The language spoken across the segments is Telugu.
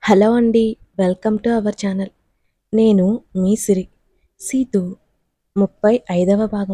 హలో అండి వెల్కమ్ టు అవర్ ఛానల్ నేను మీ సిరి సీతు ముప్పై ఐదవ భాగం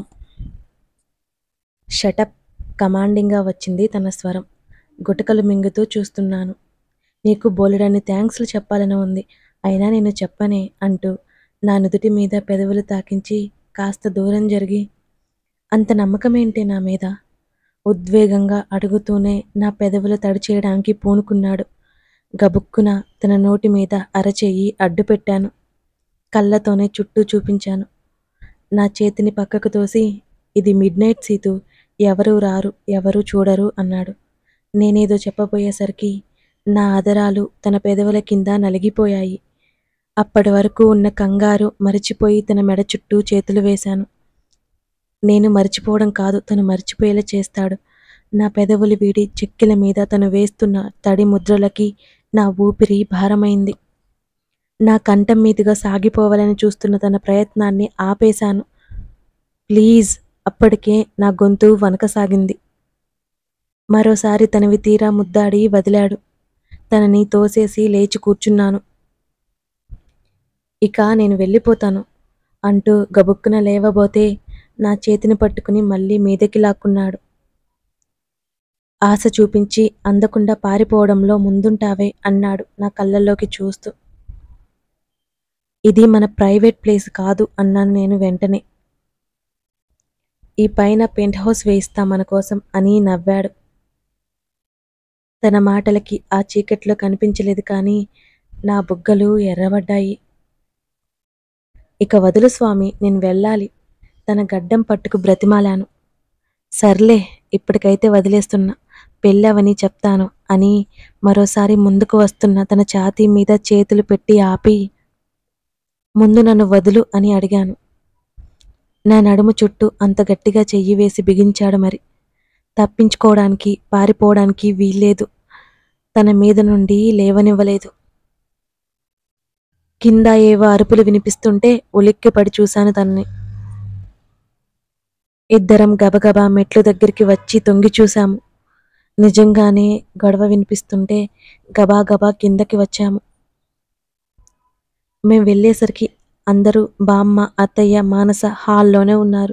షటప్ కమాండింగ్గా వచ్చింది తన స్వరం గుటకలు మింగుతూ చూస్తున్నాను నీకు బోలెడన్ని థ్యాంక్స్లు చెప్పాలని ఉంది అయినా నేను చెప్పనే అంటూ నా నుదుటి మీద పెదవులు తాకించి కాస్త దూరం జరిగి అంత నమ్మకమేంటి నా మీద ఉద్వేగంగా అడుగుతూనే నా పెదవులు తడి చేయడానికి పూనుకున్నాడు గబుక్కున తన నోటి మీద అరచెయ్యి అడ్డు పెట్టాను కళ్ళతోనే చుట్టూ చూపించాను నా చేతిని పక్కకు తోసి ఇది మిడ్ నైట్ సీతు ఎవరూ రారు ఎవరూ చూడరు అన్నాడు నేనేదో చెప్పబోయేసరికి నా అదరాలు తన పెదవుల కింద నలిగిపోయాయి అప్పటి వరకు ఉన్న కంగారు మరిచిపోయి తన మెడ చుట్టూ చేతులు వేశాను నేను మర్చిపోవడం కాదు తను మర్చిపోయేలా చేస్తాడు నా పెదవులు వీడి చెక్కిల మీద తను వేస్తున్న తడి ముద్రలకి నా ఊపిరి భారమైంది నా కంఠం మీదుగా సాగిపోవాలని చూస్తున్న తన ప్రయత్నాన్ని ఆపేశాను ప్లీజ్ అప్పటికే నా గొంతు వనకసాగింది మరోసారి తనవి తీరా ముద్దాడి వదిలాడు తనని తోసేసి లేచి కూర్చున్నాను ఇక నేను వెళ్ళిపోతాను అంటూ గబుక్కున లేవబోతే నా చేతిని పట్టుకుని మళ్ళీ మీదకి లాక్కున్నాడు ఆశ చూపించి అందకుండా పారిపోవడంలో ముందుంటావే అన్నాడు నా కళ్ళల్లోకి చూస్తూ ఇది మన ప్రైవేట్ ప్లేస్ కాదు అన్నాను నేను వెంటనే ఈ పైన పెంట్ హౌస్ వేయిస్తా మన కోసం అని నవ్వాడు తన మాటలకి ఆ చీకట్లో కనిపించలేదు కానీ నా బుగ్గలు ఎర్రబడ్డాయి ఇక వదులు స్వామి నేను వెళ్ళాలి తన గడ్డం పట్టుకు బ్రతిమాలాను సర్లే ఇప్పటికైతే వదిలేస్తున్నా పెళ్ళవని చెప్తాను అని మరోసారి ముందుకు వస్తున్న తన ఛాతీ మీద చేతులు పెట్టి ఆపి ముందు నన్ను వదులు అని అడిగాను నా నడుము చుట్టూ అంత గట్టిగా చెయ్యి వేసి బిగించాడు మరి తప్పించుకోవడానికి పారిపోవడానికి వీల్లేదు తన మీద నుండి లేవనివ్వలేదు కింద ఏవో అరుపులు వినిపిస్తుంటే ఉలిక్కిపడి చూశాను తనని ఇద్దరం గబగబా మెట్లు దగ్గరికి వచ్చి తొంగి చూశాము నిజంగానే గొడవ వినిపిస్తుంటే గబా గబా కిందకి వచ్చాము మేం వెళ్ళేసరికి అందరూ బామ్మ అత్తయ్య మానస హాల్లోనే ఉన్నారు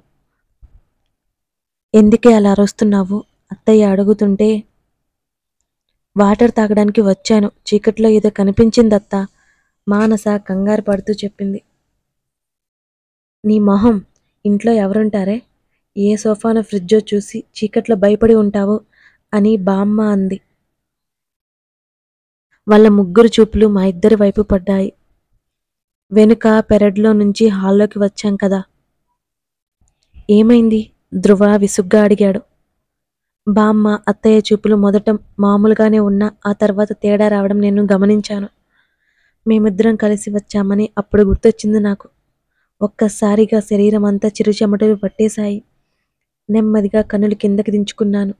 ఎందుకే అలా అరుస్తున్నావు అత్తయ్య అడుగుతుంటే వాటర్ తాగడానికి వచ్చాను చీకట్లో ఏదో కనిపించింది అత్త మానస కంగారు పడుతూ చెప్పింది నీ మొహం ఇంట్లో ఎవరుంటారే ఏ సోఫాను ఫ్రిడ్జో చూసి చీకట్లో భయపడి ఉంటావో అని బామ్మ అంది వాళ్ళ ముగ్గురు చూపులు మా ఇద్దరి వైపు పడ్డాయి వెనుక పెరడ్లో నుంచి హాల్లోకి వచ్చాం కదా ఏమైంది ధ్రువ విసుగ్గా అడిగాడు బామ్మ అత్తయ్య చూపులు మొదట మామూలుగానే ఉన్నా ఆ తర్వాత తేడా రావడం నేను గమనించాను మేమిద్దరం కలిసి వచ్చామని అప్పుడు గుర్తొచ్చింది నాకు ఒక్కసారిగా శరీరం అంతా చిరుచెమటలు పట్టేశాయి నెమ్మదిగా కన్నులు కిందకి దించుకున్నాను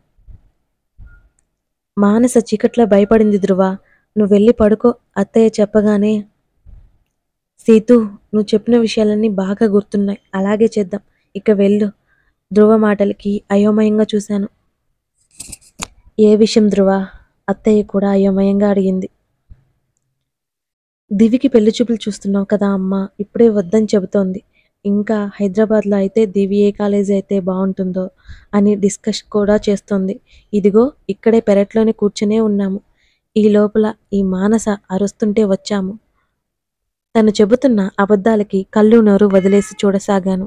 మానస చీకట్లో భయపడింది ధ్రువ నువ్వు వెళ్ళి పడుకో అత్తయ్య చెప్పగానే సీతు నువ్వు చెప్పిన విషయాలన్నీ బాగా గుర్తున్నాయి అలాగే చేద్దాం ఇక వెళ్ళు ధ్రువ మాటలకి అయోమయంగా చూశాను ఏ విషయం ధ్రువ అత్తయ్య కూడా అయోమయంగా అడిగింది దివికి పెళ్లి చూపులు చూస్తున్నావు కదా అమ్మ ఇప్పుడే వద్దని చెబుతోంది ఇంకా హైదరాబాద్లో అయితే దివి ఏ కాలేజీ అయితే బాగుంటుందో అని డిస్కస్ కూడా చేస్తోంది ఇదిగో ఇక్కడే పెరట్లోనే కూర్చునే ఉన్నాము ఈ లోపల ఈ మానస అరుస్తుంటే వచ్చాము తను చెబుతున్న అబద్ధాలకి కళ్ళు నోరు వదిలేసి చూడసాగాను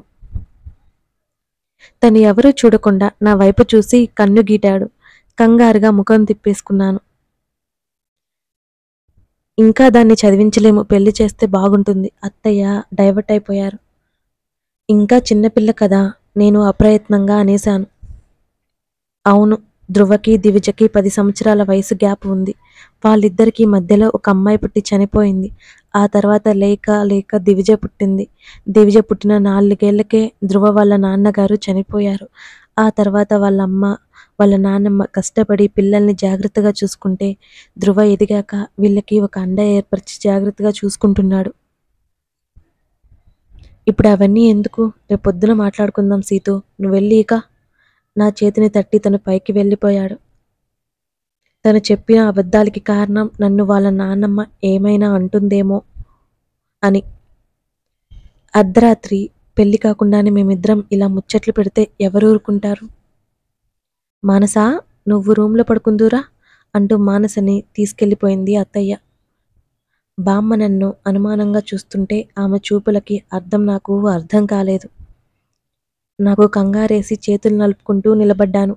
తను ఎవరూ చూడకుండా నా వైపు చూసి కన్ను గీటాడు కంగారుగా ముఖం తిప్పేసుకున్నాను ఇంకా దాన్ని చదివించలేము పెళ్లి చేస్తే బాగుంటుంది అత్తయ్య డైవర్ట్ అయిపోయారు ఇంకా చిన్నపిల్ల కదా నేను అప్రయత్నంగా అనేశాను అవును ధ్రువకి దివిజకి పది సంవత్సరాల వయసు గ్యాప్ ఉంది వాళ్ళిద్దరికీ మధ్యలో ఒక అమ్మాయి పుట్టి చనిపోయింది ఆ తర్వాత లేక లేక దివిజ పుట్టింది దివిజ పుట్టిన నాలుగేళ్లకే ధ్రువ వాళ్ళ నాన్నగారు చనిపోయారు ఆ తర్వాత వాళ్ళ అమ్మ వాళ్ళ నాన్నమ్మ కష్టపడి పిల్లల్ని జాగ్రత్తగా చూసుకుంటే ధ్రువ ఎదిగాక వీళ్ళకి ఒక అండ ఏర్పరిచి జాగ్రత్తగా చూసుకుంటున్నాడు ఇప్పుడు అవన్నీ ఎందుకు రేపు పొద్దున మాట్లాడుకుందాం సీతు నువ్వు వెళ్ళి ఇక నా చేతిని తట్టి తను పైకి వెళ్ళిపోయాడు తను చెప్పిన అబద్ధాలకి కారణం నన్ను వాళ్ళ నాన్నమ్మ ఏమైనా అంటుందేమో అని అర్ధరాత్రి పెళ్లి కాకుండానే మేమిద్దరం ఇలా ముచ్చట్లు పెడితే ఎవరు ఊరుకుంటారు మానసా నువ్వు రూమ్లో పడుకుందురా అంటూ మానసని తీసుకెళ్ళిపోయింది అత్తయ్య బామ్మ నన్ను అనుమానంగా చూస్తుంటే ఆమె చూపులకి అర్థం నాకు అర్థం కాలేదు నాకు కంగారేసి చేతులు నలుపుకుంటూ నిలబడ్డాను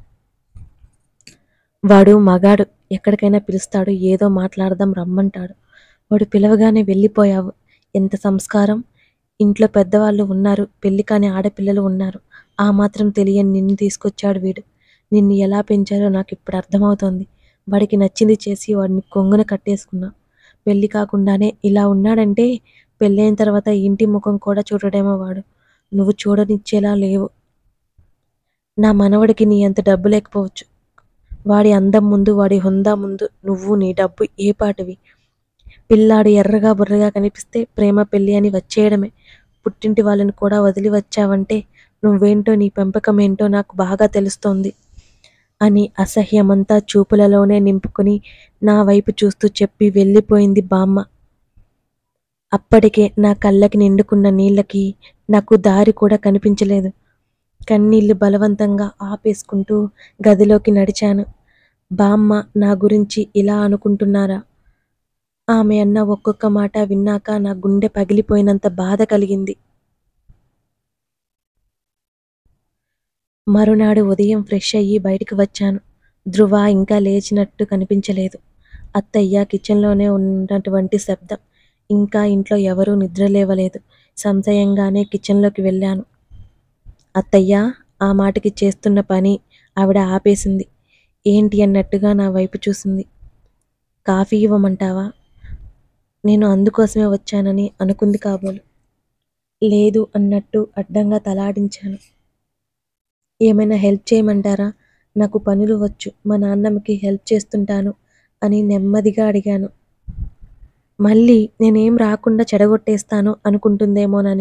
వాడు మగాడు ఎక్కడికైనా పిలుస్తాడు ఏదో మాట్లాడదాం రమ్మంటాడు వాడు పిలవగానే వెళ్ళిపోయావు ఎంత సంస్కారం ఇంట్లో పెద్దవాళ్ళు ఉన్నారు పెళ్లి కాని ఆడపిల్లలు ఉన్నారు ఆ మాత్రం తెలియని నిన్ను తీసుకొచ్చాడు వీడు నిన్ను ఎలా పెంచారో నాకు ఇప్పుడు అర్థమవుతోంది వాడికి నచ్చింది చేసి వాడిని కొంగున కట్టేసుకున్నా పెళ్లి కాకుండానే ఇలా ఉన్నాడంటే పెళ్ళైన తర్వాత ఇంటి ముఖం కూడా చూడడేమో వాడు నువ్వు చూడనిచ్చేలా లేవు నా మనవడికి నీ అంత డబ్బు లేకపోవచ్చు వాడి అందం ముందు వాడి హుందా ముందు నువ్వు నీ డబ్బు ఏ పాటివి పిల్లాడు ఎర్రగా బుర్రగా కనిపిస్తే ప్రేమ పెళ్ళి అని వచ్చేయడమే పుట్టింటి వాళ్ళని కూడా వదిలి వచ్చావంటే నువ్వేంటో నీ పెంపకం ఏంటో నాకు బాగా తెలుస్తోంది అని అసహ్యమంతా చూపులలోనే నింపుకుని నా వైపు చూస్తూ చెప్పి వెళ్ళిపోయింది బామ్మ అప్పటికే నా కళ్ళకి నిండుకున్న నీళ్ళకి నాకు దారి కూడా కనిపించలేదు కన్నీళ్లు బలవంతంగా ఆపేసుకుంటూ గదిలోకి నడిచాను బామ్మ నా గురించి ఇలా అనుకుంటున్నారా ఆమె అన్న ఒక్కొక్క మాట విన్నాక నా గుండె పగిలిపోయినంత బాధ కలిగింది మరునాడు ఉదయం ఫ్రెష్ అయ్యి బయటికి వచ్చాను ధృవ ఇంకా లేచినట్టు కనిపించలేదు అత్తయ్య కిచెన్లోనే ఉన్నటువంటి శబ్దం ఇంకా ఇంట్లో ఎవరూ నిద్రలేవలేదు సంశయంగానే కిచెన్లోకి వెళ్ళాను అత్తయ్య ఆ మాటకి చేస్తున్న పని ఆవిడ ఆపేసింది ఏంటి అన్నట్టుగా నా వైపు చూసింది కాఫీ ఇవ్వమంటావా నేను అందుకోసమే వచ్చానని అనుకుంది కాబోలు లేదు అన్నట్టు అడ్డంగా తలాడించాను ఏమైనా హెల్ప్ చేయమంటారా నాకు పనులు వచ్చు మా నాన్నమ్మకి హెల్ప్ చేస్తుంటాను అని నెమ్మదిగా అడిగాను మళ్ళీ నేనేం రాకుండా చెడగొట్టేస్తాను అనుకుంటుందేమోనని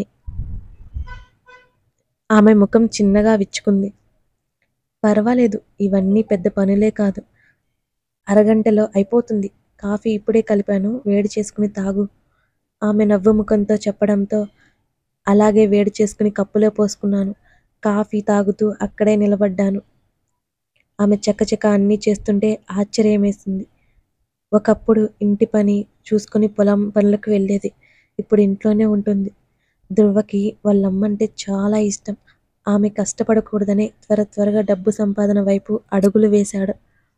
ఆమె ముఖం చిన్నగా విచ్చుకుంది పర్వాలేదు ఇవన్నీ పెద్ద పనులే కాదు అరగంటలో అయిపోతుంది కాఫీ ఇప్పుడే కలిపాను వేడి చేసుకుని తాగు ఆమె నవ్వు ముఖంతో చెప్పడంతో అలాగే వేడి చేసుకుని కప్పులో పోసుకున్నాను కాఫీ తాగుతూ అక్కడే నిలబడ్డాను ఆమె చకచక అన్నీ చేస్తుంటే ఆశ్చర్యం వేసింది ఒకప్పుడు ఇంటి పని చూసుకుని పొలం పనులకు వెళ్ళేది ఇప్పుడు ఇంట్లోనే ఉంటుంది ధ్రువకి వాళ్ళమ్మంటే చాలా ఇష్టం ఆమె కష్టపడకూడదనే త్వర త్వరగా డబ్బు సంపాదన వైపు అడుగులు వేశాడు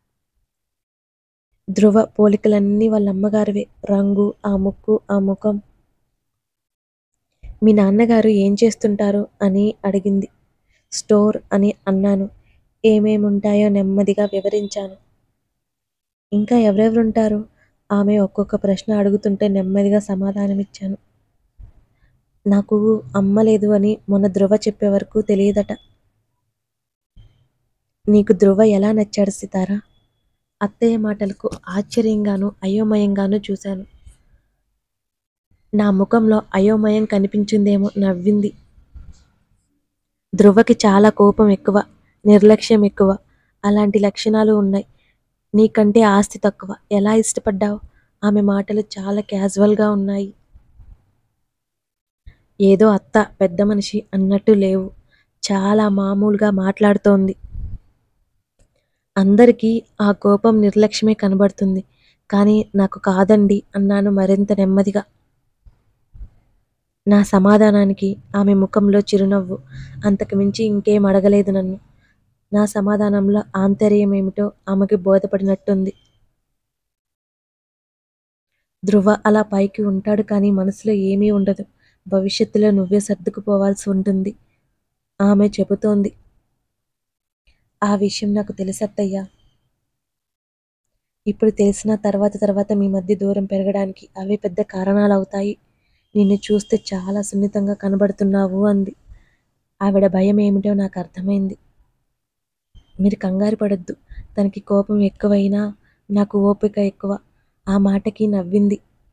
ధ్రువ పోలికలన్నీ వాళ్ళ అమ్మగారివే రంగు ఆ ముక్కు ఆ ముఖం మీ నాన్నగారు ఏం చేస్తుంటారు అని అడిగింది స్టోర్ అని అన్నాను ఏమేమి ఉంటాయో నెమ్మదిగా వివరించాను ఇంకా ఎవరెవరుంటారు ఆమె ఒక్కొక్క ప్రశ్న అడుగుతుంటే నెమ్మదిగా సమాధానమిచ్చాను నాకు అమ్మ లేదు అని మొన్న ధ్రువ చెప్పే వరకు తెలియదట నీకు ధ్రువ ఎలా నచ్చాడు సితారా అత్తయ్య మాటలకు ఆశ్చర్యంగాను అయోమయంగాను చూశాను నా ముఖంలో అయోమయం కనిపించిందేమో నవ్వింది ధ్రువకి చాలా కోపం ఎక్కువ నిర్లక్ష్యం ఎక్కువ అలాంటి లక్షణాలు ఉన్నాయి నీకంటే ఆస్తి తక్కువ ఎలా ఇష్టపడ్డావు ఆమె మాటలు చాలా క్యాజువల్గా ఉన్నాయి ఏదో అత్త పెద్ద మనిషి అన్నట్టు లేవు చాలా మామూలుగా మాట్లాడుతోంది అందరికీ ఆ కోపం నిర్లక్ష్యమే కనబడుతుంది కానీ నాకు కాదండి అన్నాను మరింత నెమ్మదిగా నా సమాధానానికి ఆమె ముఖంలో చిరునవ్వు అంతకు మించి ఇంకేం అడగలేదు నన్ను నా సమాధానంలో ఆంతర్యం ఏమిటో ఆమెకి బోధపడినట్టుంది ధ్రువ అలా పైకి ఉంటాడు కానీ మనసులో ఏమీ ఉండదు భవిష్యత్తులో నువ్వే సర్దుకుపోవాల్సి ఉంటుంది ఆమె చెబుతోంది ఆ విషయం నాకు తెలుసత్తయ్యా ఇప్పుడు తెలిసిన తర్వాత తర్వాత మీ మధ్య దూరం పెరగడానికి అవే పెద్ద కారణాలు అవుతాయి నిన్ను చూస్తే చాలా సున్నితంగా కనబడుతున్నావు అంది ఆవిడ భయం ఏమిటో నాకు అర్థమైంది మీరు కంగారు పడద్దు తనకి కోపం ఎక్కువైనా నాకు ఓపిక ఎక్కువ ఆ మాటకి నవ్వింది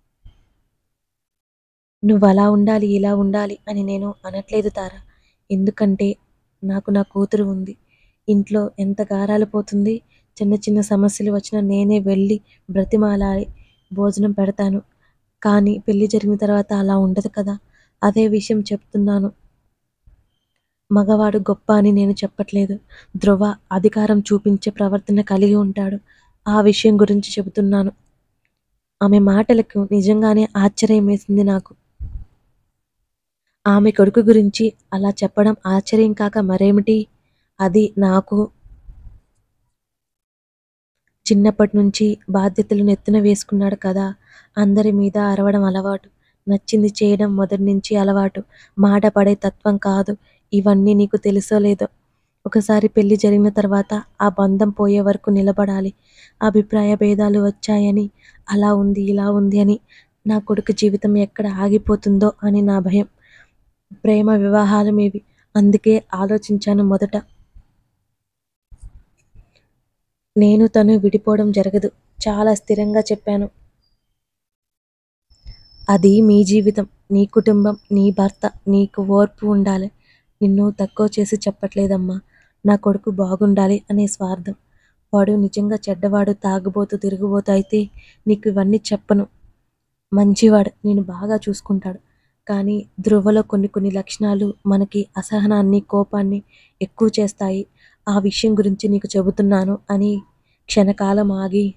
నువ్వు అలా ఉండాలి ఇలా ఉండాలి అని నేను అనట్లేదు తారా ఎందుకంటే నాకు నా కూతురు ఉంది ఇంట్లో ఎంత గారాలు పోతుంది చిన్న చిన్న సమస్యలు వచ్చినా నేనే వెళ్ళి బ్రతిమాలాడి భోజనం పెడతాను కానీ పెళ్లి జరిగిన తర్వాత అలా ఉండదు కదా అదే విషయం చెప్తున్నాను మగవాడు గొప్ప అని నేను చెప్పట్లేదు ధ్రువ అధికారం చూపించే ప్రవర్తన కలిగి ఉంటాడు ఆ విషయం గురించి చెబుతున్నాను ఆమె మాటలకు నిజంగానే ఆశ్చర్యం వేసింది నాకు ఆమె కొడుకు గురించి అలా చెప్పడం ఆశ్చర్యం కాక మరేమిటి అది నాకు చిన్నప్పటి నుంచి బాధ్యతలు నెత్తిన వేసుకున్నాడు కదా అందరి మీద అరవడం అలవాటు నచ్చింది చేయడం మొదటి నుంచి అలవాటు మాట పడే తత్వం కాదు ఇవన్నీ నీకు తెలుసో లేదో ఒకసారి పెళ్లి జరిగిన తర్వాత ఆ బంధం పోయే వరకు నిలబడాలి అభిప్రాయ భేదాలు వచ్చాయని అలా ఉంది ఇలా ఉంది అని నా కొడుకు జీవితం ఎక్కడ ఆగిపోతుందో అని నా భయం ప్రేమ వివాహాలు మీవి అందుకే ఆలోచించాను మొదట నేను తను విడిపోవడం జరగదు చాలా స్థిరంగా చెప్పాను అది మీ జీవితం నీ కుటుంబం నీ భర్త నీకు ఓర్పు ఉండాలి నిన్ను తక్కువ చేసి చెప్పట్లేదమ్మా నా కొడుకు బాగుండాలి అనే స్వార్థం వాడు నిజంగా చెడ్డవాడు తాగుబోతూ తిరుగుబోతూ అయితే నీకు ఇవన్నీ చెప్పను మంచివాడు నేను బాగా చూసుకుంటాడు కానీ ధ్రువలో కొన్ని కొన్ని లక్షణాలు మనకి అసహనాన్ని కోపాన్ని ఎక్కువ చేస్తాయి ఆ విషయం గురించి నీకు చెబుతున్నాను అని క్షణకాలం ఆగి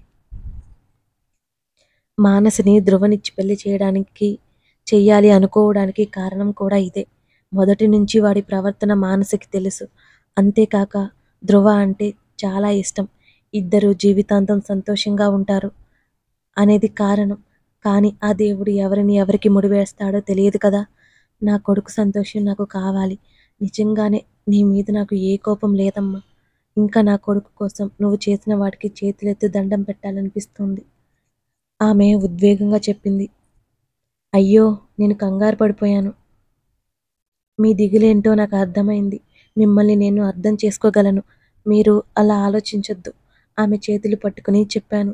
మానసిని ధ్రువనిచ్చి పెళ్లి చేయడానికి చెయ్యాలి అనుకోవడానికి కారణం కూడా ఇదే మొదటి నుంచి వాడి ప్రవర్తన మానసికి తెలుసు అంతేకాక ధ్రువ అంటే చాలా ఇష్టం ఇద్దరు జీవితాంతం సంతోషంగా ఉంటారు అనేది కారణం కానీ ఆ దేవుడు ఎవరిని ఎవరికి ముడివేస్తాడో తెలియదు కదా నా కొడుకు సంతోషం నాకు కావాలి నిజంగానే నీ మీద నాకు ఏ కోపం లేదమ్మా ఇంకా నా కొడుకు కోసం నువ్వు చేసిన వాటికి చేతులెత్తి దండం పెట్టాలనిపిస్తుంది ఆమె ఉద్వేగంగా చెప్పింది అయ్యో నేను కంగారు పడిపోయాను మీ దిగులేంటో నాకు అర్థమైంది మిమ్మల్ని నేను అర్థం చేసుకోగలను మీరు అలా ఆలోచించొద్దు ఆమె చేతులు పట్టుకుని చెప్పాను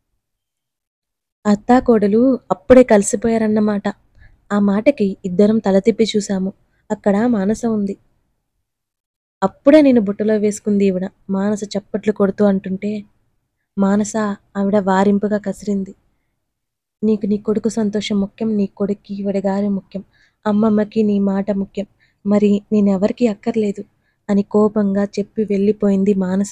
అత్తాకోడలు అప్పుడే కలిసిపోయారన్నమాట ఆ మాటకి ఇద్దరం తల తిప్పి చూశాము అక్కడ మానస ఉంది అప్పుడే నేను బుట్టలో వేసుకుంది ఈవిడ మానస చప్పట్లు కొడుతూ అంటుంటే మానస ఆవిడ వారింపుగా కసిరింది నీకు నీ కొడుకు సంతోషం ముఖ్యం నీ కొడుక్కి ఈవిడ గారి ముఖ్యం అమ్మమ్మకి నీ మాట ముఖ్యం మరి నేనెవరికి అక్కర్లేదు అని కోపంగా చెప్పి వెళ్ళిపోయింది మానస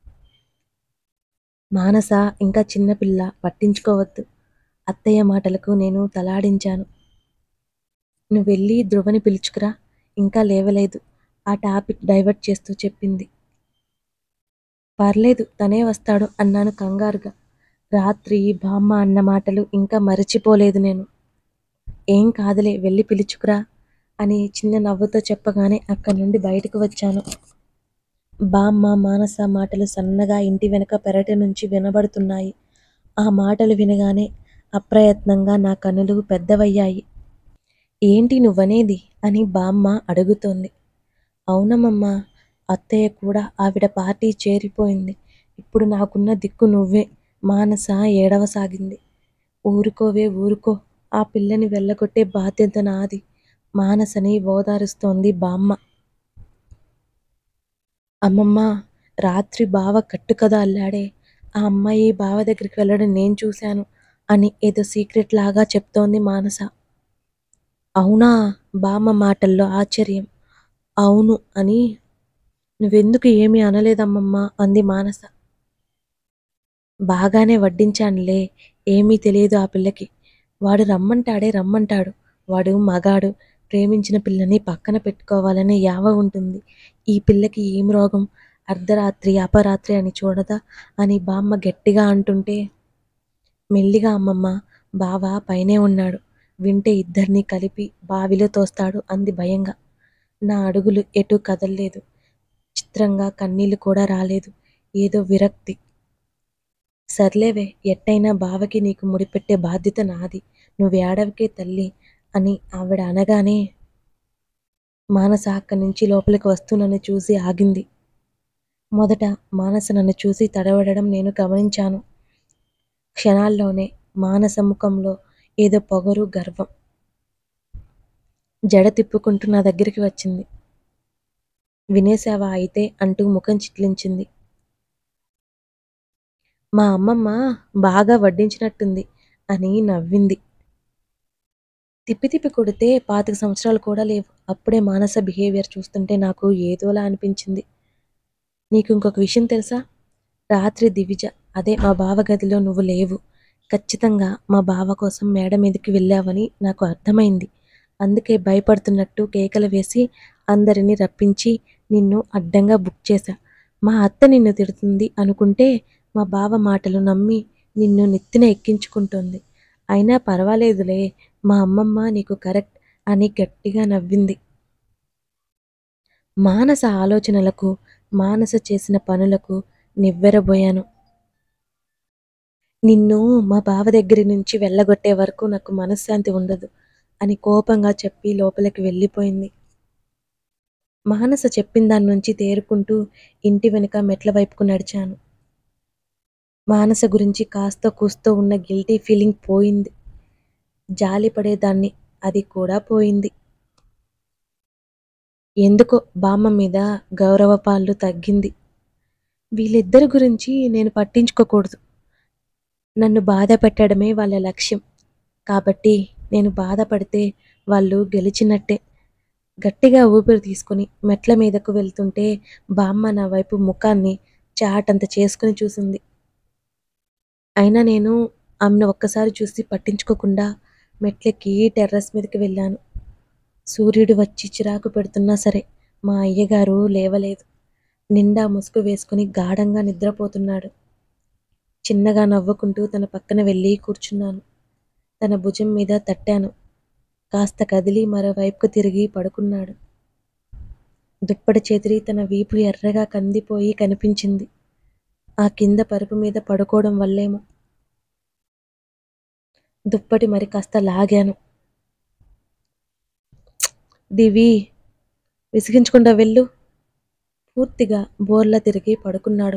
మానస ఇంకా చిన్నపిల్ల పట్టించుకోవద్దు అత్తయ్య మాటలకు నేను తలాడించాను నువ్వు వెళ్ళి ధ్రువని పిలుచుకురా ఇంకా లేవలేదు ఆ టాపిక్ డైవర్ట్ చేస్తూ చెప్పింది పర్లేదు తనే వస్తాడు అన్నాను కంగారుగా రాత్రి బామ్మ అన్న మాటలు ఇంకా మరచిపోలేదు నేను ఏం కాదులే వెళ్ళి పిలుచుకురా అని చిన్న నవ్వుతో చెప్పగానే అక్కడి నుండి బయటకు వచ్చాను బామ్మ మానస మాటలు సన్నగా ఇంటి వెనక పెరటి నుంచి వినబడుతున్నాయి ఆ మాటలు వినగానే అప్రయత్నంగా నా కనులు పెద్దవయ్యాయి ఏంటి నువ్వనేది అని బామ్మ అడుగుతోంది అవునమ్మమ్మ అత్తయ్య కూడా ఆవిడ పార్టీ చేరిపోయింది ఇప్పుడు నాకున్న దిక్కు నువ్వే మానస ఏడవసాగింది ఊరుకోవే ఊరుకో ఆ పిల్లని వెళ్ళగొట్టే బాధ్యత నాది మానసని ఓదారుస్తోంది బామ్మ అమ్మమ్మ రాత్రి బావ కట్టుకథ అల్లాడే ఆ అమ్మాయి బావ దగ్గరికి వెళ్ళడం నేను చూశాను అని ఏదో సీక్రెట్ లాగా చెప్తోంది మానస అవునా బామ్మ మాటల్లో ఆశ్చర్యం అవును అని నువ్వెందుకు ఏమీ అనలేదమ్మమ్మ అంది మానస బాగానే వడ్డించానులే ఏమీ తెలియదు ఆ పిల్లకి వాడు రమ్మంటాడే రమ్మంటాడు వాడు మగాడు ప్రేమించిన పిల్లని పక్కన పెట్టుకోవాలనే యావ ఉంటుంది ఈ పిల్లకి ఏం రోగం అర్ధరాత్రి అపరాత్రి అని చూడదా అని బామ్మ గట్టిగా అంటుంటే మెల్లిగా అమ్మమ్మ బావ పైనే ఉన్నాడు వింటే ఇద్దరినీ కలిపి బావిలో తోస్తాడు అంది భయంగా నా అడుగులు ఎటు కదల్లేదు చిత్రంగా కన్నీళ్లు కూడా రాలేదు ఏదో విరక్తి సర్లేవే ఎట్టయినా బావకి నీకు ముడిపెట్టే బాధ్యత నాది నువ్వేడవకే తల్లి అని ఆవిడ అనగానే మానస అక్కడి నుంచి లోపలికి వస్తూ నన్ను చూసి ఆగింది మొదట మానస నన్ను చూసి తడబడడం నేను గమనించాను క్షణాల్లోనే మానస ముఖంలో ఏదో పొగరు గర్వం జడ తిప్పుకుంటూ నా దగ్గరికి వచ్చింది వినేశావా అయితే అంటూ ముఖం చిట్లించింది మా అమ్మమ్మ బాగా వడ్డించినట్టుంది అని నవ్వింది తిప్పి తిప్పి కొడితే పాతిక సంవత్సరాలు కూడా లేవు అప్పుడే మానస బిహేవియర్ చూస్తుంటే నాకు ఏదోలా అనిపించింది నీకు ఇంకొక విషయం తెలుసా రాత్రి దివిజ అదే మా బావ గదిలో నువ్వు లేవు ఖచ్చితంగా మా బావ కోసం మేడ మీదకి వెళ్ళావని నాకు అర్థమైంది అందుకే భయపడుతున్నట్టు కేకలు వేసి అందరినీ రప్పించి నిన్ను అడ్డంగా బుక్ చేశా మా అత్త నిన్ను తిడుతుంది అనుకుంటే మా బావ మాటలు నమ్మి నిన్ను నెత్తిన ఎక్కించుకుంటోంది అయినా పర్వాలేదులే మా అమ్మమ్మ నీకు కరెక్ట్ అని గట్టిగా నవ్వింది మానస ఆలోచనలకు మానస చేసిన పనులకు నివ్వెరబోయాను నిన్ను మా బావ దగ్గర నుంచి వెళ్ళగొట్టే వరకు నాకు మనశ్శాంతి ఉండదు అని కోపంగా చెప్పి లోపలికి వెళ్ళిపోయింది మానస చెప్పిన దాని నుంచి తేరుకుంటూ ఇంటి వెనుక మెట్ల వైపుకు నడిచాను మానస గురించి కాస్త కూస్తో ఉన్న గిల్టీ ఫీలింగ్ పోయింది జాలి పడేదాన్ని అది కూడా పోయింది ఎందుకో బామ్మ మీద గౌరవపాళ్ళు తగ్గింది వీళ్ళిద్దరి గురించి నేను పట్టించుకోకూడదు నన్ను బాధ పెట్టడమే వాళ్ళ లక్ష్యం కాబట్టి నేను బాధపడితే వాళ్ళు గెలిచినట్టే గట్టిగా ఊపిరి తీసుకుని మెట్ల మీదకు వెళ్తుంటే బామ్మ నా వైపు ముఖాన్ని చాటంత చేసుకుని చూసింది అయినా నేను ఆమెను ఒక్కసారి చూసి పట్టించుకోకుండా మెట్లెక్కి టెర్రస్ మీదకి వెళ్ళాను సూర్యుడు వచ్చి చిరాకు పెడుతున్నా సరే మా అయ్యగారు లేవలేదు నిండా ముసుగు వేసుకుని గాఢంగా నిద్రపోతున్నాడు చిన్నగా నవ్వుకుంటూ తన పక్కన వెళ్ళి కూర్చున్నాను తన భుజం మీద తట్టాను కాస్త కదిలి మరోవైపుకు తిరిగి పడుకున్నాడు దుప్పటి చేతిరి తన వీపు ఎర్రగా కందిపోయి కనిపించింది ఆ కింద పరుపు మీద పడుకోవడం వల్లేమో దుప్పటి మరి కాస్త లాగాను దివి విసిగించకుండా వెళ్ళు పూర్తిగా బోర్లా తిరిగి పడుకున్నాడు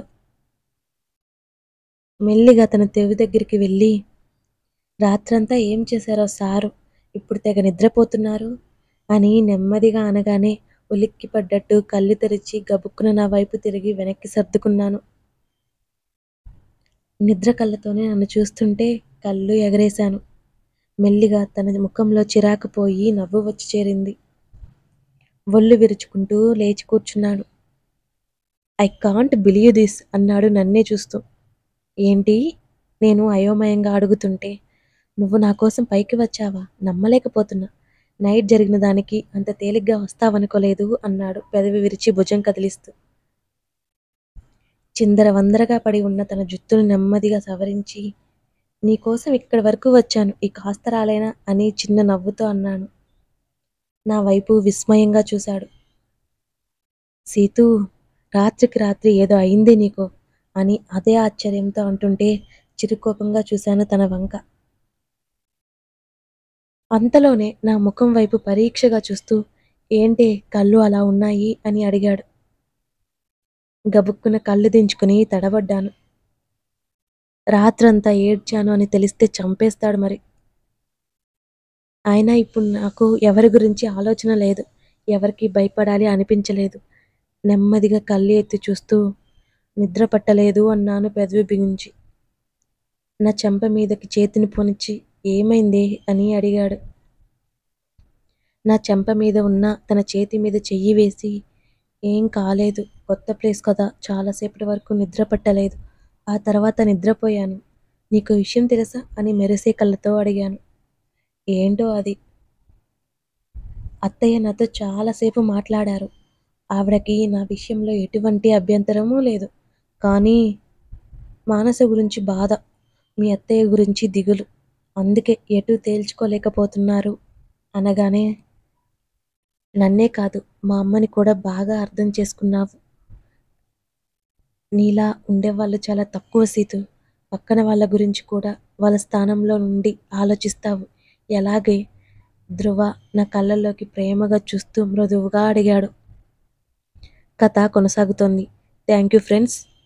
మెల్లిగా తన తెవి దగ్గరికి వెళ్ళి రాత్రంతా ఏం చేశారో సారు ఇప్పుడు తెగ నిద్రపోతున్నారు అని నెమ్మదిగా అనగానే ఉలిక్కి పడ్డట్టు కళ్ళు తెరిచి గబుక్కున నా వైపు తిరిగి వెనక్కి సర్దుకున్నాను నిద్ర కళ్ళతోనే నన్ను చూస్తుంటే కళ్ళు ఎగరేశాను మెల్లిగా తన ముఖంలో చిరాకు పోయి నవ్వు వచ్చి చేరింది ఒళ్ళు విరుచుకుంటూ లేచి కూర్చున్నాడు ఐ కాంట్ బిలీవ్ దిస్ అన్నాడు నన్నే చూస్తూ ఏంటి నేను అయోమయంగా అడుగుతుంటే నువ్వు నా కోసం పైకి వచ్చావా నమ్మలేకపోతున్నా నైట్ జరిగిన దానికి అంత తేలిగ్గా వస్తావనుకోలేదు అన్నాడు పెదవి విరిచి భుజం కదిలిస్తూ చిందర వందరగా పడి ఉన్న తన జుత్తును నెమ్మదిగా సవరించి నీకోసం ఇక్కడి వరకు వచ్చాను ఈ కాస్త రాలేనా అని చిన్న నవ్వుతో అన్నాను నా వైపు విస్మయంగా చూశాడు సీతూ రాత్రికి రాత్రి ఏదో అయింది నీకు అని అదే ఆశ్చర్యంతో అంటుంటే చిరుకోపంగా చూశాను తన వంక అంతలోనే నా ముఖం వైపు పరీక్షగా చూస్తూ ఏంటే కళ్ళు అలా ఉన్నాయి అని అడిగాడు గబుక్కున కళ్ళు దించుకుని తడబడ్డాను రాత్రంతా ఏడ్చాను అని తెలిస్తే చంపేస్తాడు మరి అయినా ఇప్పుడు నాకు ఎవరి గురించి ఆలోచన లేదు ఎవరికి భయపడాలి అనిపించలేదు నెమ్మదిగా కళ్ళు ఎత్తి చూస్తూ నిద్ర పట్టలేదు అన్నాను పెదవి బిగించి నా చెంప మీదకి చేతిని పొనిచ్చి ఏమైంది అని అడిగాడు నా చెంప మీద ఉన్న తన చేతి మీద చెయ్యి వేసి ఏం కాలేదు కొత్త ప్లేస్ కదా చాలాసేపటి వరకు నిద్ర పట్టలేదు ఆ తర్వాత నిద్రపోయాను నీకు విషయం తెలుసా అని మెరిసే కళ్ళతో అడిగాను ఏంటో అది అత్తయ్య నాతో చాలాసేపు మాట్లాడారు ఆవిడకి నా విషయంలో ఎటువంటి అభ్యంతరమూ లేదు కానీ మానస గురించి బాధ మీ అత్తయ్య గురించి దిగులు అందుకే ఎటు తేల్చుకోలేకపోతున్నారు అనగానే నన్నే కాదు మా అమ్మని కూడా బాగా అర్థం చేసుకున్నావు నీలా ఉండేవాళ్ళు చాలా తక్కువ సీతు పక్కన వాళ్ళ గురించి కూడా వాళ్ళ స్థానంలో నుండి ఆలోచిస్తావు ఎలాగే ధ్రువ నా కళ్ళల్లోకి ప్రేమగా చూస్తూ మృదువుగా అడిగాడు కథ కొనసాగుతోంది థ్యాంక్ యూ ఫ్రెండ్స్